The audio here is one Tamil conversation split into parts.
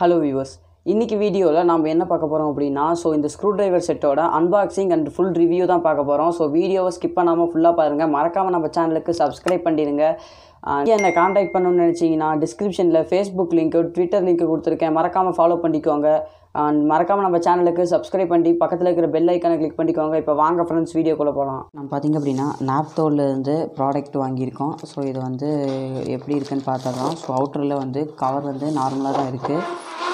ஹலோ வியூவர்ஸ் இன்னைக்கு வீடியோவில் நம்ம என்ன பார்க்க போகிறோம் அப்படின்னா ஸோ இந்த ஸ்க்ரூ டிரைவர் செட்டோட அன்பாக்சிங் அண்ட் ஃபுல் ரிவ்யூ தான் பார்க்க போகிறோம் ஸோ வீடியோவை ஸ்கிப் பண்ணாமல் ஃபுல்லாக பாருங்கள் மறக்காமல் நம்ம சேனலுக்கு சப்ஸ்கிரைப் பண்ணிடுங்க ஆஹ் என்னை காண்டாக்ட் பண்ணணும்னு நினச்சிங்கன்னா டிஸ்கிரிப்ஷனில் ஃபேஸ்புக் லிங்க்கு ட்விட்டர் லிங்க்கு கொடுத்துருக்கேன் மறக்காமல் ஃபாலோ பண்ணிக்கோங்க அண்ட் மறக்காமல் நம்ம சேனலுக்கு சப்ஸ்கிரைப் பண்ணி பக்கத்தில் இருக்கிற பெல் ஐக்கானை கிளிக் பண்ணிக்கோங்க இப்போ வாங்க ஃப்ரெண்ட்ஸ் வீடியோக்குள்ளே போகலாம் நம்ம பார்த்திங்க அப்படின்னா நாப்தோலேருந்து ப்ராடக்ட் வாங்கியிருக்கோம் ஸோ இது வந்து எப்படி இருக்குன்னு பார்த்தா தான் ஸோ அவுட்டரில் வந்து கவர் வந்து நார்மலாக தான் இருக்குது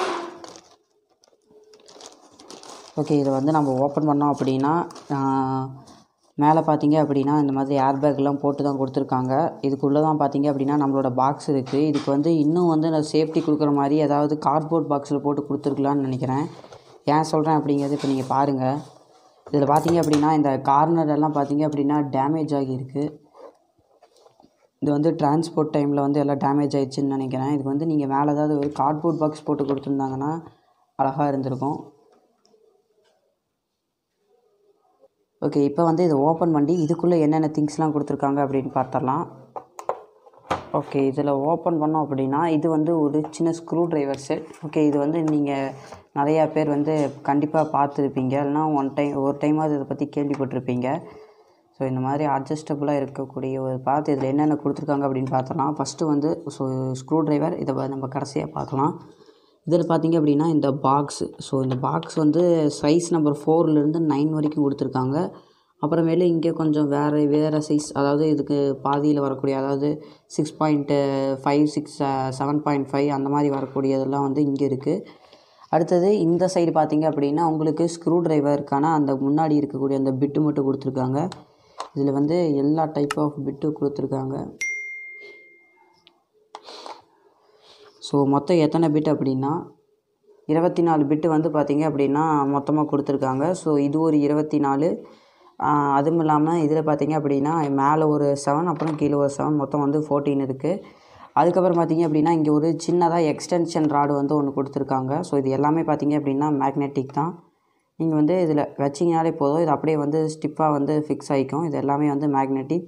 ஓகே இதை வந்து நம்ம ஓப்பன் பண்ணோம் அப்படின்னா மேலே பார்த்தீங்க அப்படின்னா இந்த மாதிரி ஏர் பேக்லாம் போட்டு தான் கொடுத்துருக்காங்க இதுக்குள்ளே தான் பார்த்தீங்க அப்படின்னா நம்மளோட பாக்ஸ் இருக்குது இதுக்கு வந்து இன்னும் வந்து நான் சேஃப்டி கொடுக்குற மாதிரி ஏதாவது கார்ட்போர்ட் பாக்ஸில் போட்டு கொடுத்துருக்கலான்னு நினைக்கிறேன் ஏன் சொல்கிறேன் அப்படிங்கிறது இப்போ நீங்கள் பாருங்கள் இதில் பார்த்தீங்க அப்படின்னா இந்த கார்னர் எல்லாம் பார்த்தீங்க அப்படின்னா டேமேஜ் ஆகியிருக்கு இது வந்து டிரான்ஸ்போர்ட் டைமில் வந்து எல்லாம் டேமேஜ் ஆயிடுச்சுன்னு நினைக்கிறேன் இதுக்கு வந்து நீங்கள் மேலே ஏதாவது ஒரு கார்ட்போர்ட் பாக்ஸ் போட்டு கொடுத்துருந்தாங்கன்னா அழகாக இருந்திருக்கும் ஓகே இப்போ வந்து இதை ஓப்பன் பண்ணி இதுக்குள்ளே என்னென்ன திங்ஸ்லாம் கொடுத்துருக்காங்க அப்படின்னு பார்த்துடலாம் ஓகே இதில் ஓப்பன் பண்ணோம் அப்படின்னா இது வந்து ஒரு சின்ன ஸ்க்ரூ டிரைவர் செட் ஓகே இது வந்து நீங்கள் நிறையா பேர் வந்து கண்டிப்பாக பார்த்துருப்பீங்க இல்லைனா ஒன் டைம் ஒரு டைமாவது இதை பற்றி கேள்விப்பட்டிருப்பீங்க ஸோ இந்த மாதிரி அட்ஜஸ்டபுளாக இருக்கக்கூடிய ஒரு பார்த்து இதில் என்னென்ன கொடுத்துருக்காங்க அப்படின்னு பார்த்தலாம் ஃபஸ்ட்டு வந்து ஸோ ஸ்க்ரூ டிரைவர் இதை வ- நம்ம கடைசியாக பார்க்கலாம் இதில் பார்த்தீங்க அப்படின்னா இந்த பாக்ஸு ஸோ இந்த பாக்ஸ் வந்து சைஸ் நம்பர் ஃபோர்லேருந்து நைன் வரைக்கும் கொடுத்துருக்காங்க அப்புறமேலு இங்கே கொஞ்சம் வேறு வேறு சைஸ் அதாவது இதுக்கு பாதியில் வரக்கூடிய அதாவது six point five six seven point five அந்த மாதிரி வரக்கூடியதெல்லாம் வந்து இங்கே இருக்குது அடுத்தது இந்த சைடு பார்த்தீங்க அப்படின்னா உங்களுக்கு ஸ்க்ரூ டிரைவருக்கான அந்த முன்னாடி இருக்கக்கூடிய அந்த பிட்டு மட்டும் கொடுத்துருக்காங்க இதில் வந்து எல்லா டைப் ஆஃப் பிட்டு கொடுத்துருக்காங்க ஸோ மொத்தம் எத்தனை பிட் அப்படின்னா இருபத்தி நாலு பிட்டு வந்து பார்த்தீங்க அப்படின்னா மொத்தமாக கொடுத்துருக்காங்க ஸோ இது ஒரு இருபத்தி நாலு அதுவும் இல்லாமல் இதில் பார்த்தீங்க அப்படின்னா மேலே ஒரு செவன் அப்புறம் கீழே ஒரு செவன் மொத்தம் வந்து ஃபோர்டீன் இருக்குது அதுக்கப்புறம் பார்த்தீங்க அப்படின்னா இங்கே ஒரு சின்னதாக எக்ஸ்டென்ஷன் ராடு வந்து ஒன்று கொடுத்துருக்காங்க ஸோ இது எல்லாமே பார்த்தீங்க அப்படின்னா மேக்னெட்டிக் தான் நீங்கள் வந்து இதில் வச்சிங்கனாலே போதும் இது அப்படியே வந்து ஸ்டிப்பாக வந்து ஃபிக்ஸ் ஆகிக்கும் இது எல்லாமே வந்து மேக்னெட்டிக்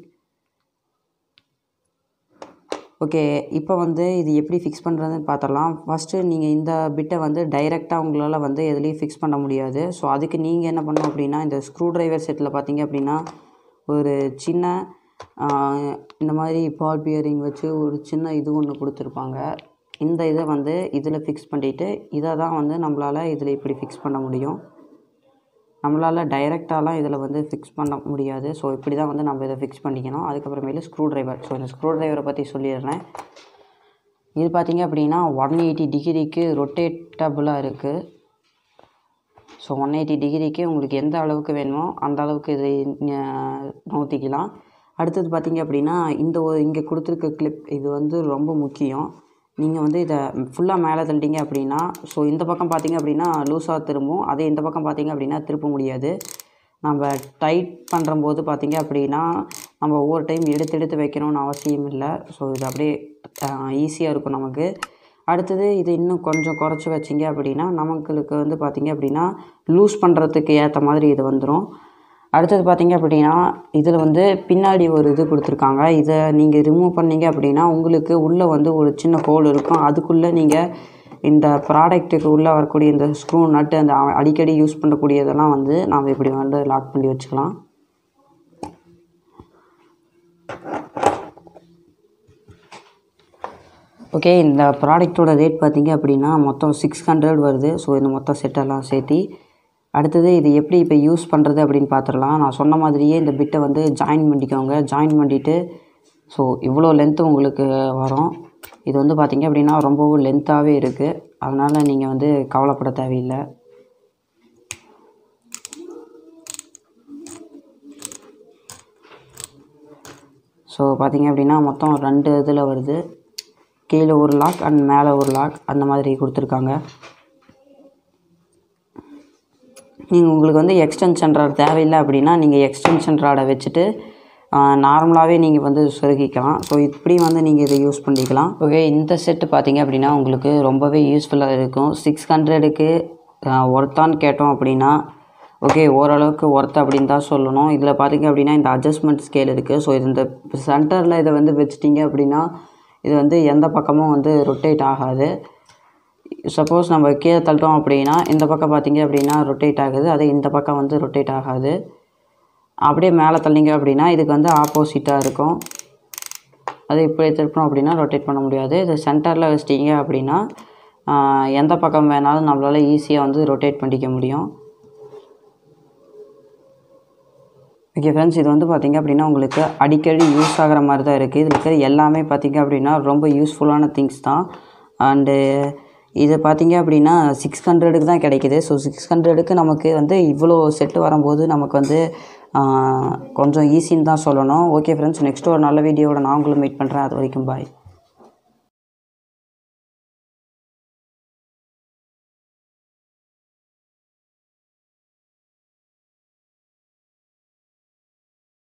ஓகே இப்போ வந்து இது எப்படி ஃபிக்ஸ் பண்ணுறதுன்னு பார்த்தரலாம் ஃபஸ்ட்டு நீங்கள் இந்த பிட்டை வந்து டைரெக்டாக உங்களால் வந்து எதுலேயும் ஃபிக்ஸ் பண்ண முடியாது ஸோ அதுக்கு நீங்கள் என்ன பண்ணணும் அப்படின்னா இந்த ஸ்க்ரூ டிரைவர் செட்டில் பார்த்தீங்க அப்படின்னா ஒரு சின்ன ஆஹ், இந்த மாதிரி பால் பியரிங் வச்சு ஒரு சின்ன இது ஒன்று கொடுத்துருப்பாங்க இந்த இதை வந்து இதில் ஃபிக்ஸ் பண்ணிவிட்டு இதை தான் வந்து நம்மளால் இதில் இப்படி ஃபிக்ஸ் பண்ண முடியும் நம்மளால் டைரெக்டாலாம் இதில் வந்து ஃபிக்ஸ் பண்ண முடியாது ஸோ இப்படி தான் வந்து நம்ம இதை ஃபிக்ஸ் பண்ணிக்கணும் அதுக்கப்புறமேலு ஸ்க்ரூ டிரைவர் ஸோ இந்த ஸ்க்ரூ டிரைவரை பற்றி சொல்லிடுறேன் இது பார்த்தீங்க அப்படின்னா ஒன் எயிட்டி டிகிரிக்கு ரொட்டேட்டபுளாக இருக்குது ஸோ ஒன் எயிட்டி டிகிரிக்கு உங்களுக்கு எந்த அளவுக்கு வேணுமோ அந்த அளவுக்கு இதை ந- நகர்த்திக்கலாம் அடுத்தது பார்த்தீங்க அப்படின்னா இந்த ஒரு இங்கே கொடுத்துருக்க கிளிப் இது வந்து ரொம்ப முக்கியம் நீங்கள் வந்து இதை ஃபுல்லாக மேலே தள்ளிட்டீங்க அப்படின்னா ஸோ இந்த பக்கம் பார்த்தீங்க அப்படின்னா லூஸாக திரும்பும் அதே இந்த பக்கம் பார்த்தீங்க அப்படின்னா திருப்ப முடியாது நம்ம டைட் பண்ணுறம்போது பார்த்தீங்க அப்படின்னா நம்ம ஒவ்வொரு டைம் எடுத்து எடுத்து வைக்கணும்னு அவசியம் இல்லை ஸோ இது அப்படியே ஈஸியாக இருக்கும் நமக்கு அடுத்தது இது இன்னும் கொஞ்சம் குறைச்சி வச்சிங்க அப்படின்னா நமங்களுக்கு வந்து பார்த்தீங்க அப்படின்னா லூஸ் பண்ணுறதுக்கு ஏற்ற மாதிரி இது வந்துடும் அடுத்தது பார்த்தீங்க அப்படின்னா இதில் வந்து பின்னாடி ஒரு இது கொடுத்துருக்காங்க இதை நீங்கள் ரிமூவ் பண்ணீங்க அப்படின்னா உங்களுக்கு உள்ளே வந்து ஒரு சின்ன ஹோல் இருக்கும் அதுக்குள்ளே நீங்கள் இந்த ப்ராடக்ட்டுக்கு உள்ளே வரக்கூடிய இந்த ஸ்க்ரூ நட்டு அந்த அ- அடிக்கடி யூஸ் பண்ணக்கூடியதெல்லாம் வந்து நாம் இப்படி வந்து லாக் பண்ணி வச்சுக்கலாம் ஓகே இந்த ப்ராடக்ட்டோட ரேட் பார்த்தீங்க அப்படின்னா மொத்தம் சிக்ஸ் ஹண்ட்ரட் வருது ஸோ இந்த மொத்த செட்டெல்லாம் சேர்த்தி அடுத்தது இது எப்படி இப்போ யூஸ் பண்ணுறது அப்படின்னு பார்த்துடலாம் நான் சொன்ன மாதிரியே இந்த பிட்டை வந்து ஜாயின் பண்ணிக்கோங்க ஜாயின் பண்ணிவிட்டு ஸோ இவ்வளோ லென்த்து உங்களுக்கு வரும் இது வந்து பார்த்தீங்க அப்படின்னா ரொம்பவும் லென்த்தாகவே இருக்குது அதனால் நீங்கள் வந்து கவலைப்பட தேவையில்லை ஸோ பார்த்தீங்க அப்படின்னா மொத்தம் ரெண்டு இதில் வருது கீழே ஒரு லாக் அண்ட் மேலே ஒரு லாக் அந்த மாதிரி கொடுத்துருக்காங்க நீங்கள் உங்களுக்கு வந்து எக்ஸ்டென்ஷன் ராட் தேவையில்லை அப்படின்னா நீங்கள் எக்ஸ்டென்ஷன் ராடை வச்சுட்டு நார்மலாகவே நீங்கள் வந்து சொருகிக்கலாம் ஸோ இப்படி வந்து நீங்கள் இதை யூஸ் பண்ணிக்கலாம் ஓகே இந்த செட்டு பார்த்தீங்க அப்படின்னா உங்களுக்கு ரொம்பவே யூஸ்ஃபுல்லாக இருக்கும் சிக்ஸ் ஹண்ட்ரடுக்கு ஒர்த்தான்னு கேட்டோம் அப்படின்னா ஓகே ஓரளவுக்கு ஒர்த் அப்படின்னு தான் சொல்லணும் இதில் பார்த்தீங்க அப்படின்னா இந்த அட்ஜஸ்ட்மெண்ட் ஸ்கேல் இருக்குது ஸோ இது இந்த சென்டரில் இதை வந்து வச்சிட்டிங்க அப்படின்னா இது வந்து எந்த பக்கமும் வந்து ரொட்டேட் ஆகாது சப்போஸ் நம்ம கீழே தள்ளிட்டோம் அப்படின்னா இந்த பக்கம் பார்த்தீங்க அப்படின்னா ரொட்டேட் ஆகுது அதே இந்த பக்கம் வந்து ரொட்டேட் ஆகாது அப்படியே மேலே தள்ளிங்க அப்படின்னா இதுக்கு வந்து ஆப்போசிட்டாக இருக்கும் அது இப்படி திருப்பினோம் அப்படின்னா ரொட்டேட் பண்ண முடியாது இது சென்டரில் வச்சிட்டிங்க அப்படின்னா ஆஹ், எந்த பக்கம் வேணாலும் நம்மளால் ஈஸியாக வந்து ரொட்டேட் பண்ணிக்க முடியும் ஓகே ஃப்ரெண்ட்ஸ் இது வந்து பார்த்திங்க அப்படின்னா உங்களுக்கு அடிக்கடி யூஸ் ஆகிற மாதிரி தான் இருக்குது இதில் இருக்கிற எல்லாமே பார்த்திங்க அப்படின்னா ரொம்ப யூஸ்ஃபுல்லான திங்ஸ் தான் அண்டு இது பார்த்திங்க அப்படின்னா சிக்ஸ் ஹண்ட்ரடுக்கு தான் கிடைக்குது ஸோ சிக்ஸ் ஹண்ட்ரடுக்கு நமக்கு வந்து இவ்வளோ செட்டு வரும்போது நமக்கு வந்து ஆஹ், கொஞ்சம் ஈஸின்னு தான் சொல்லணும் ஓகே ஃப்ரெண்ட்ஸ் நெக்ஸ்ட் ஒரு நல்ல வீடியோவோட நான் உங்களை மீட் பண்ணுறேன் அது வரைக்கும் பாய்